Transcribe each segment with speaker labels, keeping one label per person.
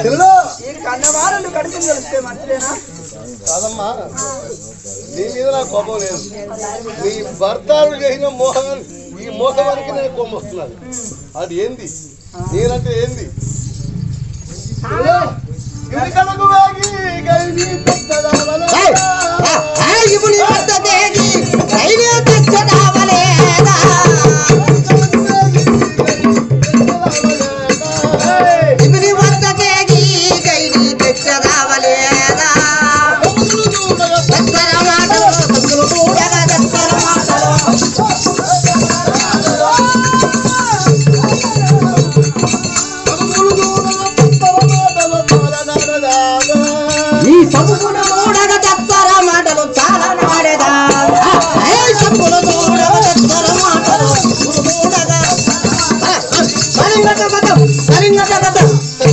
Speaker 1: చెల్లెలు
Speaker 2: ఈ కన్నవారలు కడుపుని తెలిస్తే మంచిదేనా
Speaker 1: కాదమ్మా నీ మీద నాకు కోపం లేదు నీ భర్తలు చేసిన మోహం ఈ మోసానికి నేను కోపం వస్తున్నది అది ఏంది నేనంటే ఏంది చెల్లెలు, ఇది కనుక వాగి గైని పెద్దదావల.
Speaker 3: ఇప్పుడు భర్త తేగి రైలు తెచ్చదావలేదా ఇప్పుడు భర్త తేగి గైని తెచ్చదావలేదా దత్తర మాటలు దత్తరు కూడగా దత్తర మాటలు ఈ సబ్బున మూడగ దత్తర మాటలు చాలా నాడేదా ఏ సబ్బున మూడగ దత్తర మాటలు మూడగ సరింగట బతం సరింగట బతం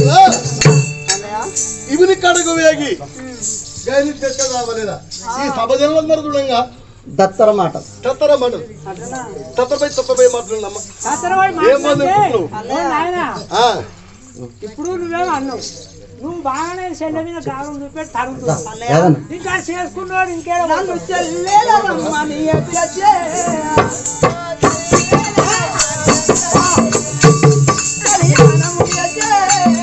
Speaker 1: ఇవిని కడుగు వేగి గైని తెచ్చదావలేదా ఈ సభ జనులందరూ చూడంగా
Speaker 3: దత్తర మాట
Speaker 1: తత్తర మాట తత్తపై తత్తపై మాట్లాడినమ్మా ఏం మంది నువ్వు ఆ,
Speaker 4: ఇప్పుడు నువ్వేమో అన్నావు నువ్వు బాగానే చెల్ల మీద గారం చూపెట్టి తరుగుతున్నావు
Speaker 3: ఏదన్నా
Speaker 4: ఇంకా చేసుకున్నాడు ఇంకేదో
Speaker 2: నన్ను చెల్లెలమ్మని ఎట్లా చే కళ్యాణము చేసే.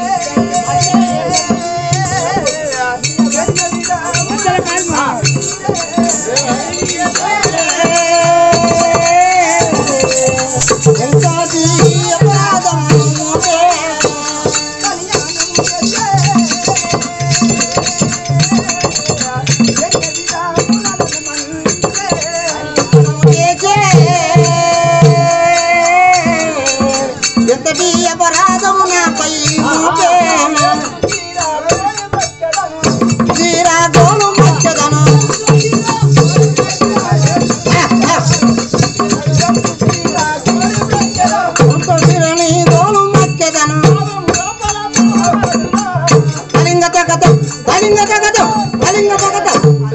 Speaker 4: మధ్యలో కాదు మా.
Speaker 3: ఎంత అపరాధం ఎంతటి అపరాధము నాపై ఉంటే తీరా గోలు మచ్చదను తీరని గోలు మచ్చదను కళింగ తగదు కళింగ తగదు కళింగ తగదు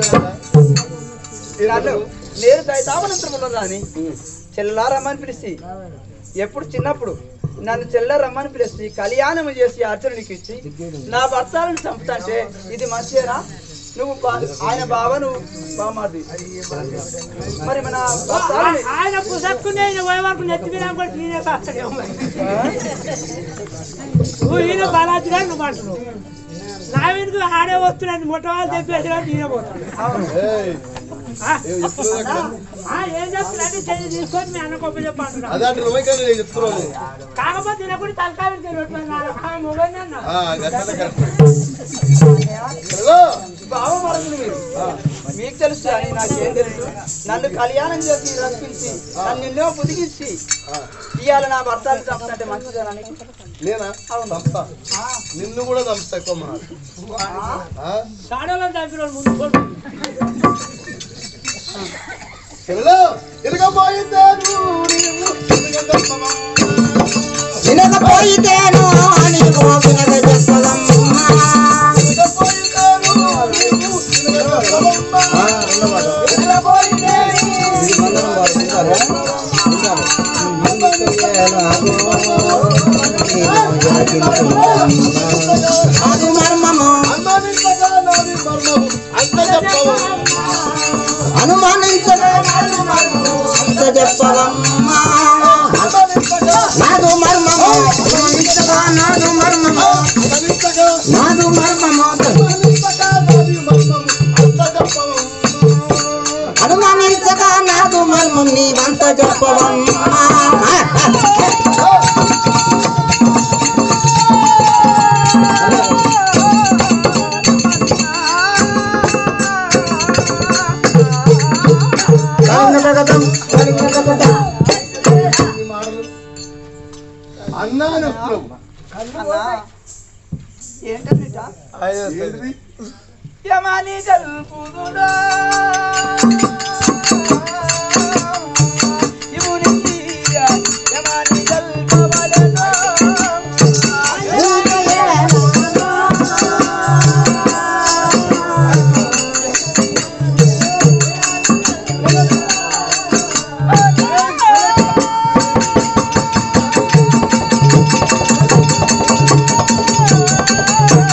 Speaker 2: నన్ను నేను దైతావనంతరం రాని చెల్లా రమ్మని పిలిచి ఎప్పుడు చిన్నప్పుడు నన్ను చెల్ల రమ్మని పిలిచి కళ్యాణం చేసి అర్చనకి ఇచ్చి నా భర్తలను చంపుతాంటే ఇది మంచిదేనా నువ్వు బా- ఆయన బావ నువ్వు బామాది మరి మన భర్తలని
Speaker 4: ఆయన పుసక్కునే ఈయన పోయే వరకు నెత్తి మీద కూడా నేనే కాస్తాడేమో మరి. నువ్వు ఈయన బాలాజీ గారు నువ్వు అంటున్నావు నా వెనుక ఆడే వస్తున్నాడు మొట్టవాళ్ళు తెప్పేసి నేనే పోతాడు
Speaker 1: ఏయ్,
Speaker 4: ఆ?
Speaker 1: ఏం చెప్తున్నావు అక్కడ?
Speaker 4: ఆ, ఏం చెప్తున్నాడు చెయ్యి తీసుకొని మీ అన్న గొప్ప చెప్పంటున్నాడు
Speaker 1: అదే అంటే నువ్వే కానీ నేను చెప్తున్నాను
Speaker 4: కాకపోతే తినకుండా తలకాయలు తినట్లేదు మొగని అన్న
Speaker 1: ఆ, గట్లనే కరెక్ట్. హలో
Speaker 2: బావ మరుగులు మీరు మీకు తెలుసు అని నాకేం తెలుసు నన్ను కళ్యాణం చేసి రప్పించి నన్ను ఎన్నో పుదిగించి ఇవాళ నా భర్తను చంపుతుంటే మంచిదేనా నీకు
Speaker 1: నేనా చంపుతా నిన్ను కూడా చంపుతా ఎక్కువ మన
Speaker 4: సాడలో చంపిన ముందు కొట్టు.
Speaker 1: హలో తిరగబోయిందేను నీవు తిరగదమ్మా.
Speaker 3: వినకపోయితేను నీవు వినగ చెప్పదమ్మా
Speaker 1: తిరగబోయిందేను నీవు తిరగదమ్మా.
Speaker 3: అది మర్మము
Speaker 1: అనుమానించగా నాది మర్మము అంత చెప్పవు
Speaker 3: అనుమానించగా నాదు మర్మము అంత చెప్పవమ్మా
Speaker 1: అనుమానించగా
Speaker 3: నాదు మర్మము అనుమానించగా నాదు మర్మము
Speaker 1: అనుమానించగా
Speaker 3: నాదు మర్మము
Speaker 1: అనుమానించగా నాది మర్మము అంత చెప్పవు
Speaker 3: అనుమానించగా నాదు మర్మం నీవంత చెప్పవమ్మా
Speaker 1: ఈ మాటలు అన్నాను
Speaker 2: అన్నా ఏంటంట
Speaker 1: ఏంటిది
Speaker 2: యమాని జల్పుదుడా ఇవునిందియ యమాని జల్పవలనా
Speaker 1: ఆ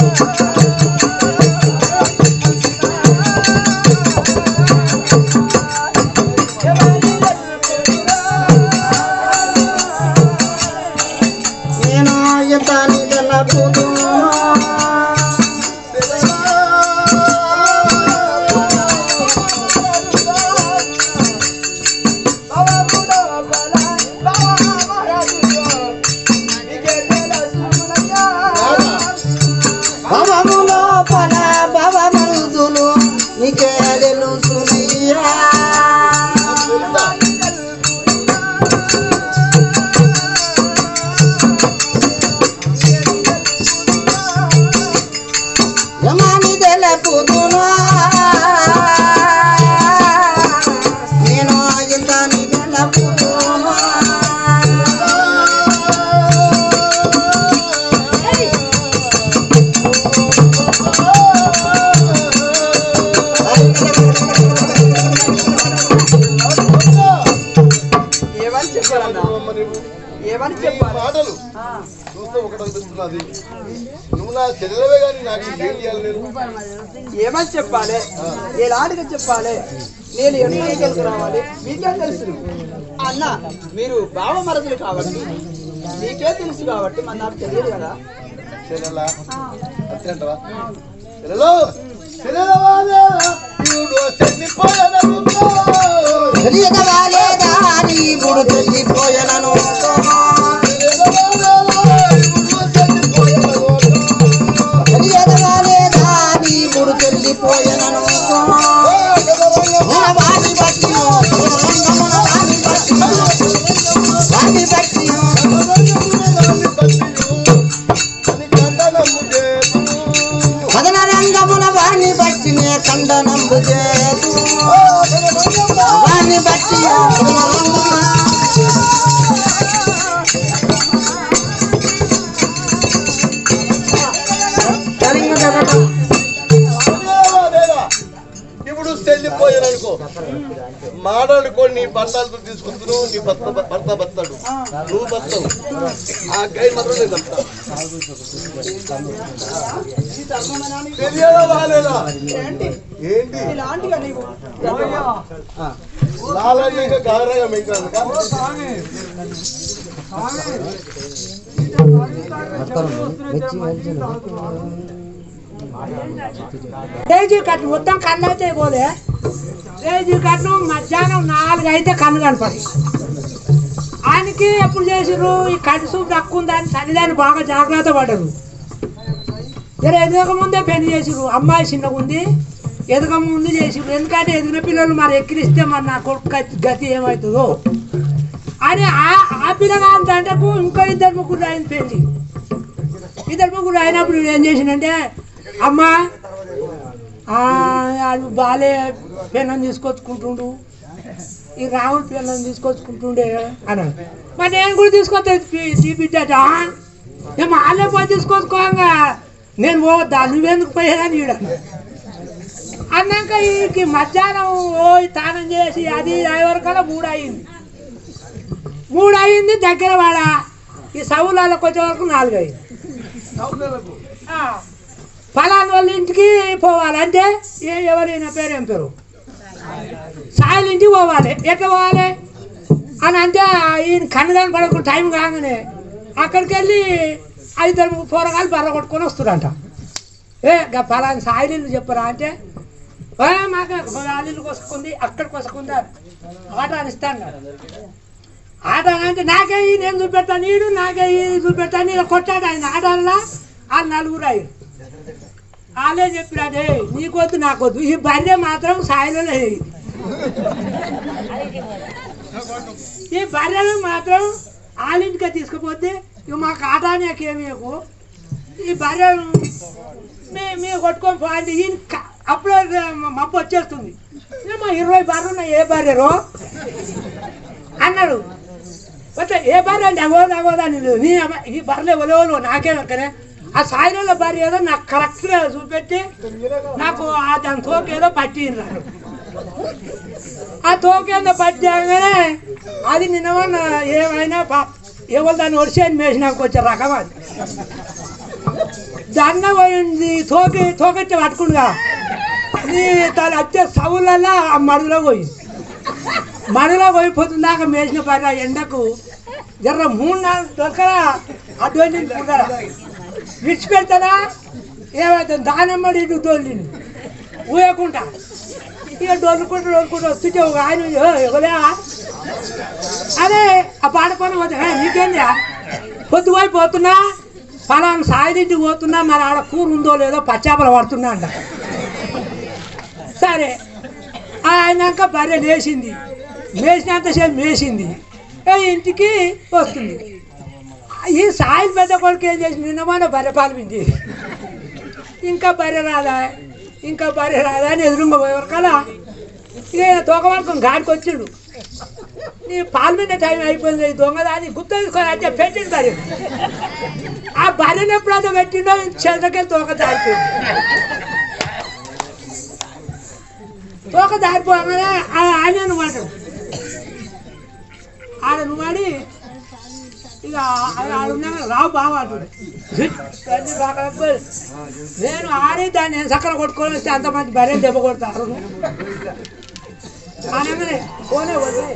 Speaker 3: గెలుపుదును నేను యుద్ధాన్ని గెలుపుదును
Speaker 2: ఏమని చెప్పాలన్నా
Speaker 1: అమ్మ నీవు
Speaker 2: ఏమని
Speaker 1: నీ
Speaker 2: చెప్పాలి
Speaker 1: మాటలు
Speaker 2: ఆ,
Speaker 1: చూస్తే ఒకటి అనిపిస్తున్నది నువ్వు నా చెల్లెలవే కానీ నాకు ఏం చేయాలి నేను
Speaker 2: ఏమని చెప్పాలి ఎలాంటిగా చెప్పాలి నేను ఎన్ని తెలుసు రావాలి మీకే తెలుసు అన్న మీరు బావ మరదులు కాబట్టి మీకే తెలుసు కాబట్టి మన నాకు తెలియదు కదా
Speaker 1: చెల్లెలా అంతేంటవా చెల్లెలో చెల్లెలవాలే నీవు చెల్లిపోయాననుకో
Speaker 3: తెలియదవా లేదా నీ ముడు తెలిపోయనను తెలియదవా లేదా నీ ముడు తెలిపోయనను వాణి బట్టి వాణి బట్టి వాణి బట్టి కథన రంగమున వాణి బట్టి నే ఖండనంబు చేతు వాణి బట్టి కథన రంగమున
Speaker 1: ఇప్పుడు చెల్లిపోయాననుకో మాట్లాడుకొని నీ బండాలతో తీసుకుంటున్నావు నీ భర్త భర్త బతాడు నువ్వు బతావు ఆ గై మాత్రం నేను చెప్తా తెలియదా బాలేదా
Speaker 2: ఏంటి
Speaker 1: ఏంటి
Speaker 2: ఇలాంటిగా నీవు
Speaker 1: లాలయ్య గారయ్య మింగనుక
Speaker 4: రేజీ కట్టు మొత్తం కళ్ళు అయితే పోలే రేజీ కట్టు మధ్యాహ్నం నాలుగు అయితే కళ్ళు కనపడి ఆయనకి ఎప్పుడు చేసిర్రు ఈ కంటి సూపు తక్కువ ఉందని తల్లిదాన్ని బాగా జాగ్రత్త పడ్డరు జర ఎదగక ముందే పెళ్లి చేసిర్రు అమ్మాయి చిన్నగా ఉంది ఎదగ ముందు చేసిర్రు ఎందుకంటే ఎదిగిన పిల్లలు మరి ఎక్కిరిస్తే మరి నా కొడుకు గతి- గతి ఏమవుతుందో అని ఆ- ఆ పిల్లగా అంటకు ఇంకో ఇద్దరు ముగ్గురు ఆయన పెళ్లి ఇద్దరు ముగ్గురు అయినప్పుడు వీడు ఏం చేసిండంటే అమ్మా ఆ, ఆడు బాలే పిల్లని తీసుకొచ్చుకుంటుండు ఈ రాముడు పిల్లని తీసుకొచ్చుకుంటుండే అన్నాడు మరి నేను కూడా తీసుకొస్తా తీపిచ్చాట మేము వాళ్ళే పోయి తీసుకొచ్చుకోగా నేను పోవద్దా నువ్వెందుకు పోయేదని ఈడ అన్నాక ఈ మధ్యాహ్నం ఓ తానం చేసి అది వరకల్లా మూడు అయింది మూడు అయింది దగ్గర వాడ ఈ సవులాలకు వచ్చే వరకు నాలుగు అయింది ఆ, ఫలానా వాళ్ళ ఇంటికి పోవాలి అంటే ఏ ఎవరైనా పేరు ఏం పేరు సాయిల ఇంటికి పోవాలి ఎట్లా పోవాలి అని అంటే ఈయన కన్నుగాని పడకుండా టైం కాగానే అక్కడికి వెళ్ళి ఐదు పోరగాలు బర్ర కొట్టుకొని వస్తురంట ఏ గా ఫలానా సాయిలు ఇల్లు చెప్పరా అంటే "ఏ, మాకు వాళ్ళిల్లు కొసుకుంది అక్కడ కొసుకుంది ఆట అనిస్తాను కదా ఆట అంటే నాకే ఈ నేను చూపెడతాను నీడు నాకే ఈ చూపెడతాను నీళ్ళు కొట్టాడు ఆయన ఆటల్లా ఆ నలుగురు అయ్యి వాళ్ళే చెప్పిరాడే నీకొద్దు నాకొద్దు ఈ భార్య మాత్రం సాయిలో లేదు ఈ భార్యను మాత్రం వాళ్ళింటికే తీసుకుపోతే ఇక మాకు ఆట అనేకేమీ ఈ భార్యను మే మేము కొట్టుకొని పోండి ఈయన క- అప్పుడే మబ్బు వచ్చేస్తుంది ఇక మా ఇరవై భార్య ఉన్నాయి ఏ భార్యరో అన్నాడు పోతే ఏ భార్య అంటే అగోదా అగోదా నేను నీ అమ్మ- ఈ బర్రెలు ఎవరెవరు నాకే ఒక్కనే ఆ సాయిలో భార్య ఏదో నాకు కరెక్ట్గా చూపెట్టి నాకు ఆ దాని తోక ఏదో పట్టిండ్రు ఆ తోకేందో పట్టాగానే అది నిన్న ఏమైనా పా ఎవరు దాన్ని ఒడిసేని మేసినాక వచ్చే రకం అది దండ పోయింది తోకి తోకెచ్చి పట్టుకుండుగా నీ తను వచ్చే సవులల్లా ఆ మడుగులో పోయింది మడుగులో పోయిపోతుంది దాకా మేసిన పైన ఎండకు జర్ర మూడు నాలుగు దొరకరా అటువంటి పుడరా విడిచిపెడతారా ఏమవుతుంది దానమ్మడి ఇటు దొల్లింది ఊయకుండా ఇక డొల్లుకుంటూ డొల్లుకుంటూ వస్తుంటే ఒక ఆయన ఎవలే అదే ఆ పాడుకొని పోతే "ఏ, నీకేంది పొద్దు పోయి పోతున్నా ఫలానా సాయిదింటికి పోతున్నా మరి ఆడ కూర ఉందో లేదో పచ్చాపలు పడుతున్నా అంట సరే ఆ అయినాక భార్య లేచింది మేసినంతసేపు మేసింది ఏ ఇంటికి వస్తుంది ఈ సాయిల్ పెద్ద కొడుకు ఏం చేసింది నిన్నమాన బర్రె పాలు పిండి ఇంకా బర్రె రాదా ఇంకా భార్య రాదా అని ఎదురుగా పోయేవారు కదా ఇక ఈయన తోక పడుకొని గాడికి వచ్చిండు నీ పాలు మీద టైం అయిపోయింది ఈ దొంగ దాన్ని గుర్తు తీసుకొని అంటే పెట్టిండు భార్య ఆ భార్యను ఎప్పుడైతే పెట్టిండో చెంతకెళ్ళి తోక దారిపోయింది తోక దారిపోగానే ఆ- ఆయన నువ్వు ఆడ నువ్వు అని ఇక ఆడున్నా రావు బాగా అంటాడు అన్ని రాకపోయి నేను ఆడి దాన్ని చక్కర కొట్టుకొని వస్తే అంతమంది బరే దెబ్బ కొడతారు అనగానే ఫోనే వదిలే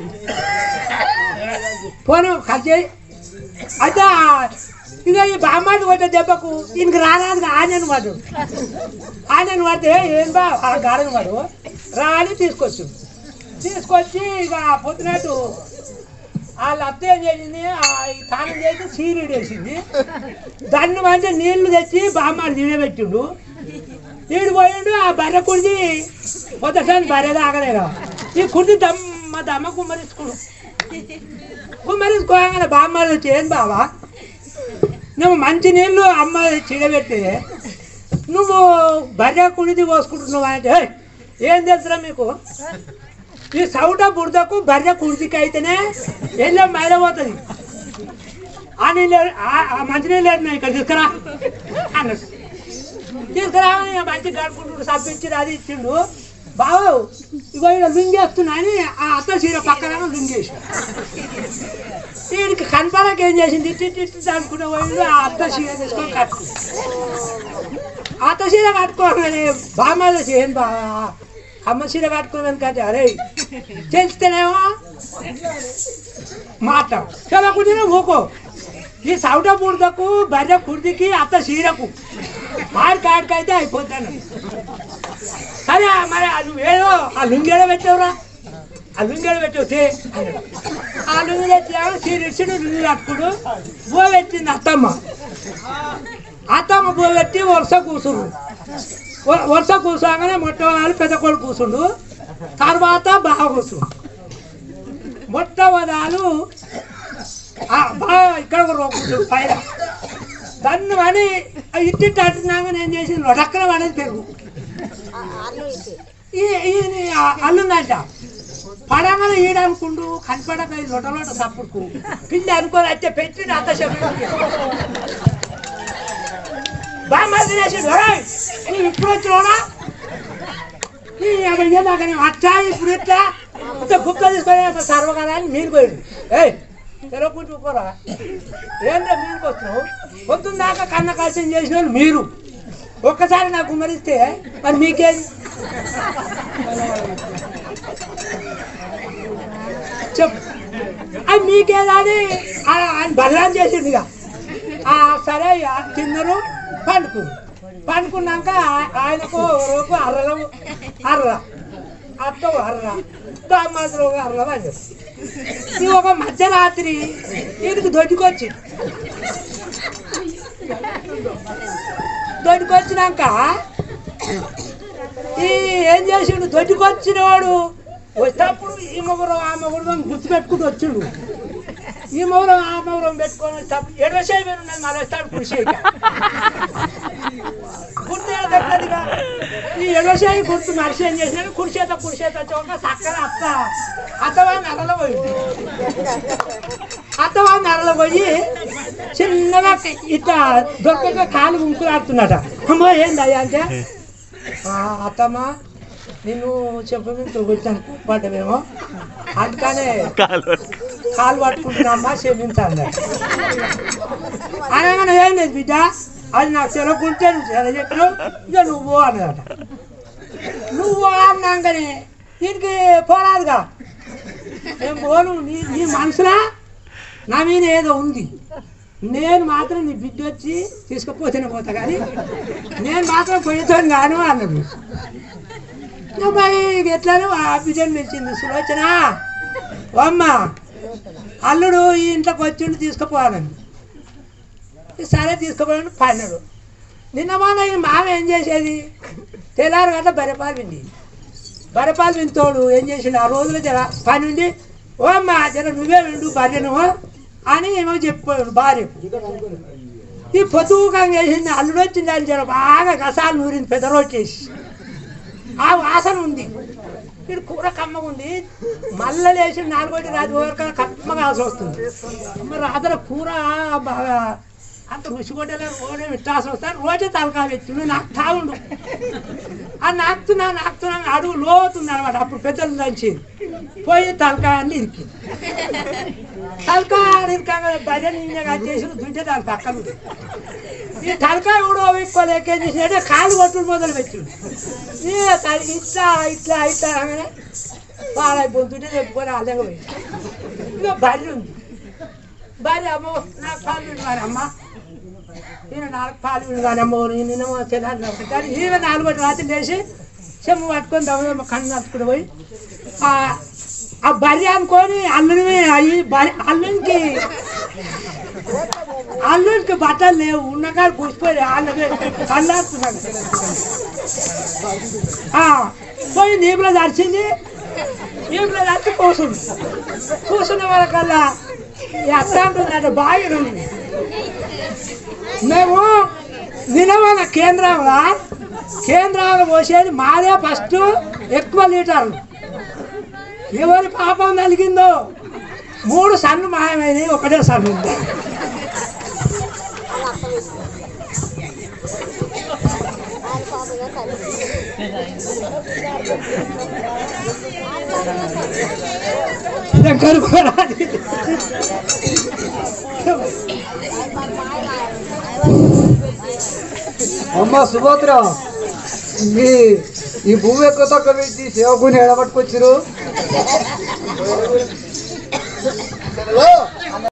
Speaker 4: ఫోన్ కట్ చేయి అయితే ఇక ఈ బామ్మాడి కొట్టే దెబ్బకు ఈయనకి రారాదు ఆనని వాడు ఆనని వాడితే ఏం బా ఆ గాడని వాడు రాని తీసుకొచ్చు తీసుకొచ్చి ఇక పొద్దునట్టు వాళ్ళ అత్త ఏం చేసింది ఆ ఈ తానం చేసి సీరియడ్ వేసింది దాన్ని మంచి నీళ్లు తెచ్చి బామ్మాడి తినబెట్టిండు ఈడు పోయిండు ఆ బర్రె కుడిది పొద్దుసారి బర్రె తాగలేగా ఈ కుడి దమ్మ దమ్మ కుమ్మరించుకుడు కుమ్మరించుకోగానే బామ్మాడి వచ్చి ఏం బావా నువ్వు మంచి నీళ్ళు అమ్మ చిడబెట్టి నువ్వు బర్రె కుడిది పోసుకుంటున్నావు అంటే "ఏయ్, ఏం తెలుసురా మీకు ఈ సౌట బురదకు బర్రె కుడిదికి అయితేనే వెళ్ళే మైల పోతుంది ఆ నీళ్ళు ఆ- ఆ మంచి నీళ్ళు ఏడున్నాయి ఇక్కడ తీసుకురా అన్నాడు తీసుకురా అని మంచి గడుపుకుంటూ సబ్బిచ్చి అది ఇచ్చిండు బావు ఇగో ఇక్కడ లుంగేస్తున్నా అని ఆ అత్త చీర పక్కన లుంగేసి వీడికి కనపడక ఏం చేసింది ఇట్టి ఇట్టి ఇట్టి అనుకునే పోయిండు ఆ అత్త చీర తీసుకొని కట్టు అత్త చీర కట్టుకోగానే బామ్మ ఏం బా అమ్మ చీర కట్టుకోవాలని కంటే అరే చేస్తేనేమో మాట చదవకుంటేనే ఊకో ఈ సౌట బుడదకు బర్రె కుర్దికి అత్త చీరకు మాడి కాడికైతే అయిపోతాను సరే మరి ఆ నువ్వేదో ఆ లుంగేడ పెట్టావురా ఆ లుంగేడ పెట్టావు తే అన్నాడు. ఆ లుంగి తెచ్చాము చీరిచ్చిడు లుంగి కట్టుకుడు బో పెట్టింది అత్తమ్మ అత్తమ్మ బో పెట్టి వరుస కూసురు వ- వరుస కూసాగానే మొట్టమొదటి పెద్ద కొడుకు కూసుండు తర్వాత బాగా కూసుడు మొట్టమొదలు ఆ బాగా ఇక్కడ ఒక కూర్చుండు పైన దాన్ని అని ఇట్టి అట్టున్నాగా నేను చేసి రొడక్కన అనేది పెరుగు ఈ ఈ అల్లుందంట పడగల ఈడనుకుండు కనపడక ఈ లొట లొట సప్పుడుకు పిల్లి అనుకోని అయితే పెట్టి అంత చెప్పి బాగా తినేసి నువ్వు ఇప్పుడు వచ్చినా నాకు అట్టా ఇప్పుడు ఇట్లా ఇంత గుప్త తీసుకొని సర్వకాలా అని మీరు పోయిండు ఏయ్ తెరవకుంటూ పోరా ఏంటో మీరుకి వస్తున్నావు పొద్దున్న దాకా కన్న కాల్సిన చేసిన వాళ్ళు మీరు ఒక్కసారి నాకు కుమరిస్తే మరి మీకేది చెప్పు అది మీకేదా అని ఆ- ఆయన బల్లాన్ చేసిండు ఇక ఆ, సరే ఇక తిన్నారు పండుకున్నారు పండుకున్నాక ఆ- ఆయనకు రోజు అర్రల అర్ర అత్త అర్ర దామాత్రం ఒక అర్ర అని ఈ ఒక మధ్యరాత్రి వీడికి దొడ్డుకొచ్చి దొడ్డుకొచ్చినాక ఈ ఏం చేసిండు దొడ్డుకొచ్చినవాడు వచ్చేటప్పుడు ఈ మొగరం ఆ మొగరం గుర్తుపెట్టుకుంటూ వచ్చిండు ఈ మొగరం ఆ మొగరం పెట్టుకొని తప్పు ఎడవ చేయి మీద ఉన్నది మళ్ళీ వస్తాడు కృషి గుర్తు ఏదక్కదిగా ఈ ఎడవ చేయి గుర్తు మనిషి ఏం చేసినాడు కుడిచేత కుడిచేత చోక చక్కన అత్త అత్తవా నరలో పోయింది అత్తవా నరలో పోయి చిన్నగా ఇట్లా దొరకక కాలు ముంకులాడుతున్నట అమ్మో ఏందయ్యా అంటే "ఆ, అత్తమ్మ నిన్ను చెప్పి కూర్చొని పడ్డమేమో అందుకనే కాలు పట్టుకుంటున్నామ్మా క్షమించండి అనగానే ఏం లేదు బిడ్డ అది నాకు తెలకుంటే నువ్వు తెల చెప్పినావు ఇక నువ్వు అన్నదట నువ్వు అన్నాకనే దీనికి పోరాదుగా నేను పోను నీ నీ మనసులా నా మీద ఏదో ఉంది నేను మాత్రం నీ బిడ్డ వచ్చి తీసుకుపోతేనే పోతా కానీ నేను మాత్రం పోయేతాను గాను అన్నాడు మరి ఎట్లానో ఆ బిడ్డను పిలిచింది సులోచన ఓ అమ్మ అల్లుడు ఈ ఇంట్లోకి వచ్చిండు తీసుకుపోవాలని సరే తీసుకుపోయాను పన్నాడు నిన్న మొన్న ఈ మామ ఏం చేసేది తెల్లారు గంట బరెపాలు విండి బరెపాలు వింతోడు ఏం చేసిండు ఆ రోజులో జర పని ఉండి ఓ అమ్మ జర నువ్వే విండు భార్యను అని ఏమో చెప్పాడు భార్య ఈ పొద్దుగా వేసింది అల్లుడు వచ్చింది అని జర బాగా గసాలు నూరింది పెద్ద వచ్చేసి ఆ వాసన ఉంది ఇది కూర కమ్మగా ఉంది మళ్ళీ లేచి నాలుగోటి రాజు వరకు కమ్మగా ఆశ వస్తుంది మరి అతను కూర బాగా అంత రుచి కొట్టలే రోజు విట్టాస వస్తాను రోజే తలకాయ పెట్టి నువ్వు నాకు తాగుండు ఆ నాకుతున్నా నాకుతున్నా అడుగు లోతుంది అనమాట అప్పుడు పెద్దలు దంచి పోయి తలకాయ అన్ని ఇరికి తలకాయ ఇరకాగా భజన ఇంజగా చేసి దుంటే దాని పక్కన ఉంది. ఈ తలకాయ కూడా ఎక్కువ లెక్క చేసినట్టే కాలు కొట్టుడు మొదలు పెట్టిండు ఈ తల- ఇట్లా ఇట్లా ఇట్లా అనగానే పాడైపోతుంటే చెప్పుకొని అల్లగా పోయి ఇంకా భార్య ఉంది భార్య అమ్మో నాకు పాలు విడవాలి అమ్మ ఈయన నాలుగు పాలు విడవాలి అమ్మో నేను తెల్లారి కానీ ఈయన నాలుగు రాత్రి లేచి చెమ్ము పట్టుకొని దమ్మ కన్ను నచ్చుకుని పోయి ఆ ఆ భార్య అనుకొని అల్లుని అయ్యి భార్య అల్లునికి అల్లుడికి బట్టలు లేవు ఉన్నకాడు కూర్చిపోయి వాళ్ళకి కళ్ళాడుతున్నాడు పోయి నీపులో దర్చింది నీపులో దర్చి కూర్చుంది కూర్చున్న వాళ్ళకల్లా ఎట్లా ఉంటుందంటే బాగా ఉంది మేము నిలవన కేంద్రంలో కేంద్రాలు పోసేది మాదే ఫస్ట్ ఎక్కువ లీటర్లు ఎవరి పాపం కలిగిందో మూడు సన్ను మాయమైనవి ఒకటే సన్ను ఉంది దగ్గర కూడా
Speaker 5: అమ్మ సుభద్ర మీ ఈ భూమి ఎక్కువ తక్కువ పెట్టి సేవకుని ఎడబట్టుకొచ్చిరు
Speaker 1: హలో